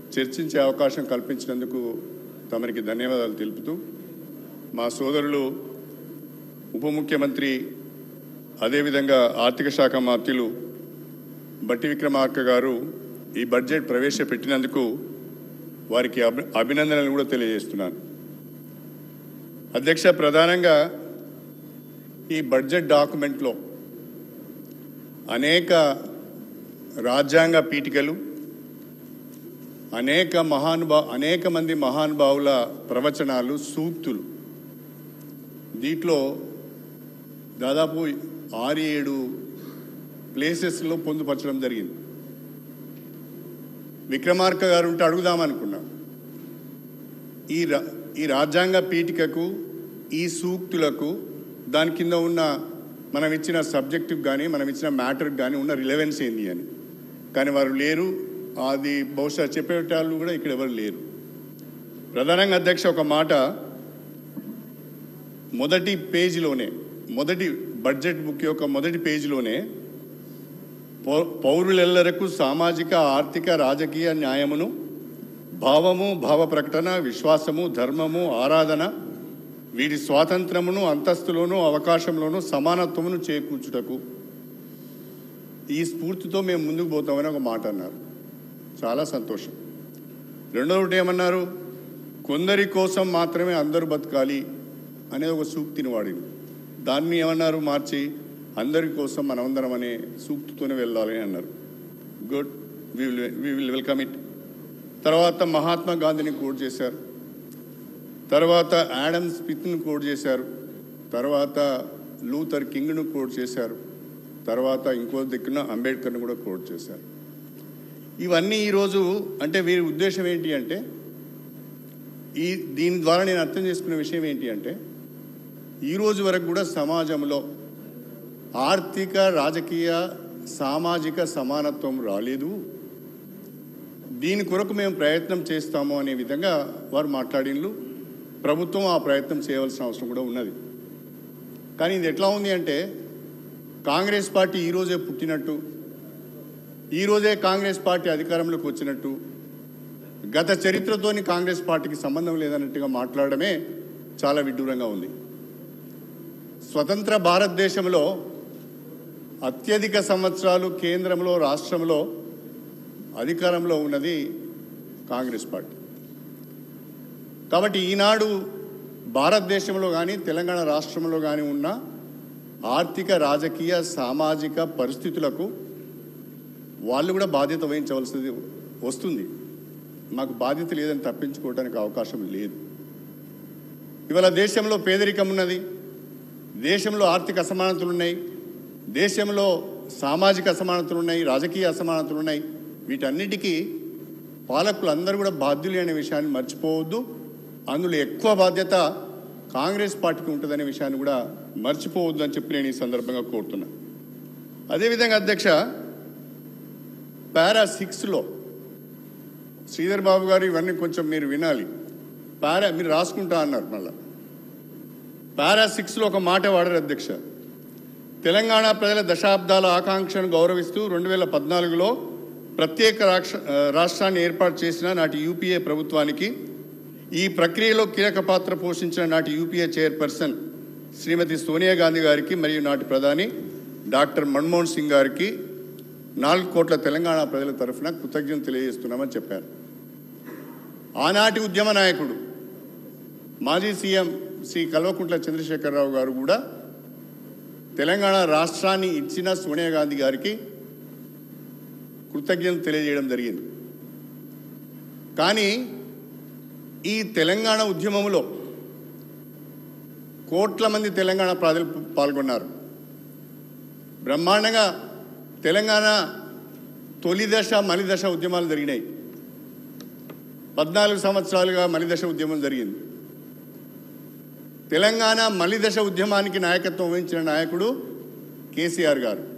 చర్చించే అవకాశం కల్పించినందుకు తమరికి ధన్యవాదాలు తెలుపుతూ మా సోదరులు ఉప ముఖ్యమంత్రి అదేవిధంగా ఆర్థిక శాఖ మంత్రులు బట్టి విక్రమార్క గారు ఈ బడ్జెట్ ప్రవేశపెట్టినందుకు వారికి అభి అభినందనలు కూడా తెలియజేస్తున్నాను అధ్యక్ష ప్రధానంగా ఈ బడ్జెట్ డాక్యుమెంట్లో అనేక రాజ్యాంగ పీఠికలు అనేక మహానుభా అనేక మంది మహానుభావుల ప్రవచనాలు సూక్తులు దీంట్లో దాదాపు ఆరు ఏడు ప్లేసెస్లో పొందుపరచడం జరిగింది విక్రమార్క గారు ఉంటే అడుగుదామనుకున్నా ఈ రా ఈ రాజ్యాంగ పీఠికకు ఈ సూక్తులకు దాని కింద ఉన్న మనం ఇచ్చిన సబ్జెక్టుకు కానీ మనం ఇచ్చిన మ్యాటర్కి కానీ ఉన్న రిలవెన్స్ ఏంది అని కానీ వారు లేరు అది బహుశా చెప్పేటాళ్ళు కూడా ఇక్కడ ఎవరు లేరు ప్రధానంగా అధ్యక్ష ఒక మాట మొదటి పేజీలోనే మొదటి బడ్జెట్ బుక్ యొక్క మొదటి పేజీలోనే పౌ- పౌరులెల్లరకు సామాజిక ఆర్థిక రాజకీయ న్యాయమును భావము భావ ప్రకటన విశ్వాసము ధర్మము ఆరాధన వీటి స్వాతంత్రమును అంతస్తులోను అవకాశంలోను సమానత్వమును చేకూర్చుటకు ఈ స్ఫూర్తితో మేము ముందుకు పోతామని ఒక మాట అన్నారు చాలా సంతోషం రెండవది ఏమన్నారు కొందరి కోసం మాత్రమే అందరూ బతకాలి అనే ఒక సూక్తిని వాడింది దాన్ని ఏమన్నారు మార్చి అందరి కోసం మనమందరం అనే సూక్తితోనే వెళ్ళాలి అని అన్నారు good we will we will welcome it తర్వాత మహాత్మా గాంధీని కోట్ చేశారు తర్వాత యాడమ్ స్మిత్ను కోట్ చేశారు తర్వాత లూథర్ కింగ్ను కోట్ చేశారు తర్వాత ఇంకో దిక్కున అంబేద్కర్ను కూడా కోట్ చేశారు ఇవన్నీ ఈరోజు అంటే వీరి ఉద్దేశం ఏంటి అంటే ఈ దీని ద్వారా నేను అర్థం చేసుకునే విషయం ఏంటి అంటే ఈ రోజు వరకు కూడా సమాజంలో ఆర్థిక రాజకీయ సామాజిక సమానత్వం రాలేదు దీని కొరకు మేము ప్రయత్నం చేస్తాము అనే విధంగా వారు మాట్లాడిన్లు ప్రభుత్వం ఆ ప్రయత్నం చేయవలసిన అవసరం కూడా ఉన్నది కానీ ఇది ఎట్లా ఉంది అంటే కాంగ్రెస్ పార్టీ ఈరోజే పుట్టినట్టు ఈరోజే కాంగ్రెస్ పార్టీ అధికారంలోకి వచ్చినట్టు గత చరిత్రతోని కాంగ్రెస్ పార్టీకి సంబంధం లేదన్నట్టుగా మాట్లాడడమే చాలా విడ్డూరంగా ఉంది స్వతంత్ర భారతదేశంలో అత్యధిక సంవత్సరాలు కేంద్రంలో రాష్ట్రంలో అధికారంలో ఉన్నది కాంగ్రెస్ పార్టీ కాబట్టి ఈనాడు భారతదేశంలో కానీ తెలంగాణ రాష్ట్రంలో కానీ ఉన్న ఆర్థిక రాజకీయ సామాజిక పరిస్థితులకు వాళ్ళు కూడా బాధ్యత వహించవలసింది వస్తుంది మాకు బాధ్యత లేదని తప్పించుకోవడానికి అవకాశం లేదు ఇవాళ దేశంలో పేదరికం ఉన్నది దేశంలో ఆర్థిక అసమానతలు ఉన్నాయి దేశంలో సామాజిక అసమానతలు ఉన్నాయి రాజకీయ అసమానతలు ఉన్నాయి వీటన్నిటికీ పాలకులు అందరూ కూడా బాధ్యులే అనే విషయాన్ని మర్చిపోవద్దు అందులో ఎక్కువ బాధ్యత కాంగ్రెస్ పార్టీకి ఉంటుందనే విషయాన్ని కూడా మర్చిపోవద్దు అని చెప్పి నేను ఈ సందర్భంగా కోరుతున్నా అదేవిధంగా అధ్యక్ష పారా సిక్స్లో శ్రీధర్ బాబు గారు ఇవన్నీ కొంచెం మీరు వినాలి పారా మీరు రాసుకుంటా అన్నారు మళ్ళా పారా సిక్స్లో ఒక మాట వాడారు అధ్యక్ష తెలంగాణ ప్రజల దశాబ్దాల ఆకాంక్షను గౌరవిస్తూ రెండు వేల పద్నాలుగులో ప్రత్యేక రాష్ట్ర రాష్ట్రాన్ని ఏర్పాటు చేసిన నాటి యూపీఏ ప్రభుత్వానికి ఈ ప్రక్రియలో కీలక పాత్ర పోషించిన నాటి యూపీఏ చైర్పర్సన్ శ్రీమతి సోనియా గాంధీ గారికి మరియు నాటి ప్రధాని డాక్టర్ మన్మోహన్ సింగ్ గారికి నాలుగు కోట్ల తెలంగాణ ప్రజల తరఫున కృతజ్ఞత తెలియజేస్తున్నామని చెప్పారు ఆనాటి ఉద్యమ నాయకుడు మాజీ సీఎం శ్రీ కల్వకుంట్ల చంద్రశేఖరరావు గారు కూడా తెలంగాణ రాష్ట్రాన్ని ఇచ్చిన సోనియా గాంధీ గారికి కృతజ్ఞత తెలియజేయడం జరిగింది కానీ ఈ తెలంగాణ ఉద్యమంలో కోట్ల మంది తెలంగాణ ప్రజలు పాల్గొన్నారు బ్రహ్మాండంగా తెలంగాణ తొలి దశ మలిదశ ఉద్యమాలు జరిగినాయి పద్నాలుగు సంవత్సరాలుగా మలిదశ ఉద్యమం జరిగింది తెలంగాణ మలిదశ ఉద్యమానికి నాయకత్వం వహించిన నాయకుడు కేసీఆర్ గారు